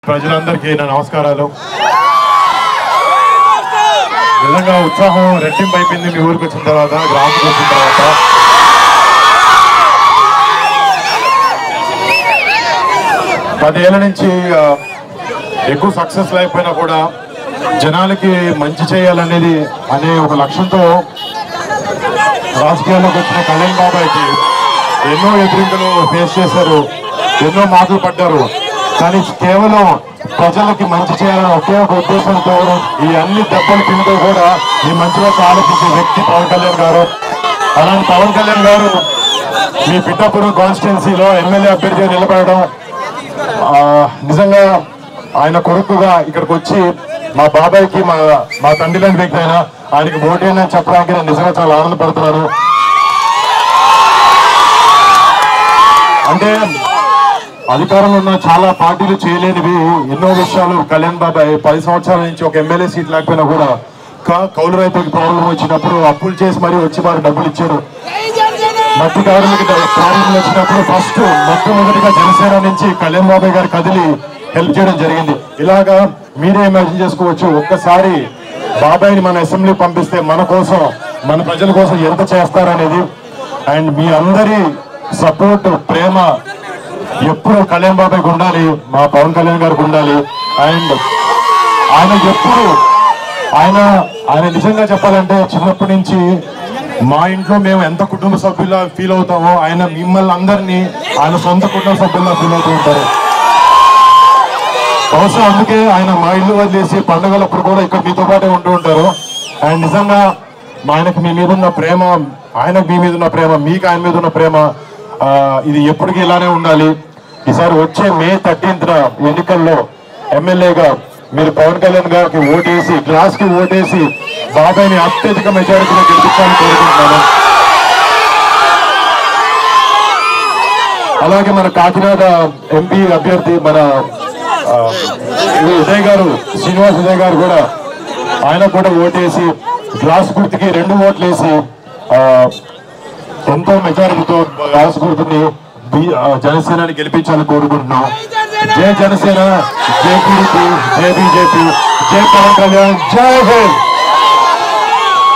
ప్రజలందరికీ నా నమస్కారాలు నిజంగా ఉత్సాహం రెట్టింపు అయిపోయింది మీ ఊరికి వచ్చిన తర్వాత గ్రామానికి వచ్చిన తర్వాత పదేళ్ల నుంచి ఆ, ఎక్కువ సక్సెస్ లేకపోయినా కూడా జనాలకి మంచి చేయాలనేది అనే ఒక లక్ష్యంతో రాజకీయాల్లోకి వచ్చిన కళ్యాణ్ బాబాయ్కి ఎన్నో ఎదురింతలు ఫేస్ చేశారు ఎన్నో మాటలు పడ్డారు కానీ కేవలం ప్రజలకి మంచి చేయాలని ఒకే ఒక ఉద్దేశంతో ఈ అన్ని దెబ్బలు తింటూ కూడా ఈ మంచి వైపు ఆలోచించే వ్యక్తి పవన్ కళ్యాణ్ గారు అలాంటి పవన్ కళ్యాణ్ గారు మీ పిఠాపురం కాన్స్టిట్యున్సీలో ఎమ్మెల్యే అభ్యర్థిగా నిలబడడం ఆ, నిజంగా ఆయన కొడుకుగా ఇక్కడికి వచ్చి మా బాబాయ్కి మా మా తండ్రి లాంటి వ్యక్తి అయినా ఆయనకి ఓటేనని చెప్పడానికి నేను నిజంగా చాలా ఆనందపడుతున్నాను అంటే అధికారంలో ఉన్న చాలా పార్టీలు చేయలేనివి ఎన్నో విషయాలు కళ్యాణ్ బాబాయ్ పది సంవత్సరాల నుంచి ఒక ఎమ్మెల్యే సీట్ లేకపోయినా కూడా కా- కౌలు రైతులకు ప్రాబ్లం వచ్చినప్పుడు అప్పులు చేసి మరీ వచ్చి వారు డబ్బులు ఇచ్చారు మట్టి కార్మిక ప్రాబ్లం వచ్చినప్పుడు ఫస్ట్ మొట్టమొదటిగా జనసేన నుంచి కళ్యాణ్ బాబాయ్ గారు కదిలి హెల్ప్ చేయడం జరిగింది ఇలాగా మీరే ఇమాజిన్ చేసుకోవచ్చు ఒక్కసారి బాబాయ్ని మన అసెంబ్లీ పంపిస్తే మన కోసం మన ప్రజల కోసం ఎంత చేస్తారనేది అండ్ మీ అందరి సపోర్ట్ ప్రేమ ఎప్పుడు కళ్యాణ్ బాబాయ్కి ఉండాలి మా పవన్ కళ్యాణ్ గారికి ఉండాలి అండ్ ఆయన ఎప్పుడు ఆయన ఆయన నిజంగా చెప్పాలంటే చిన్నప్పటి నుంచి మా ఇంట్లో మేము ఎంత కుటుంబ సభ్యులా ఫీల్ అవుతామో ఆయన మిమ్మల్ని అందరినీ ఆయన సొంత కుటుంబ సభ్యుల్లా ఫీల్ అవుతూ ఉంటారు బహుశా అందుకే ఆయన మా ఇల్లు వదిలేసి పండుగలప్పుడు కూడా ఇక్కడ మీతో పాటే ఉంటూ ఉంటారు అండ్ నిజంగా మా ఆయనకు మీ మీద ఉన్న ప్రేమ ఆయనకు మీ మీద ఉన్న ప్రేమ మీకు ఆయన మీద ఉన్న ప్రేమ ఆ, ఇది ఎప్పటికీ ఇలానే ఉండాలి ఈసారి వచ్చే మే థర్టీన్త్ ఎన్నికల్లో ఎమ్మెల్యేగా మీరు పవన్ కళ్యాణ్ గారికి ఓటేసి గ్లాస్ కి ఓటేసి బాబాయ్ని అత్యధిక మెజారిటీలో గెలిపించాలని కోరుకుంటున్నాను అలాగే మన కాకినాడ ఎంపీ అభ్యర్థి మన ఆ, ఉదయ్ గారు శ్రీనివాస్ ఉదయ్ గారు కూడా ఆయన కూడా ఓటేసి గ్లాస్ గుర్తుకి రెండు ఓట్లు వేసి ఆ, ఎంతో మెజారిటీతో గ్లాస్ గుర్తుని బి- ఆ, జనసేనని గెలిపించాలని కోరుకుంటున్నాం జై జనసేన జై టీడీపీ జై బీజేపీ జై పవన్ కళ్యాణ్ జై హింద్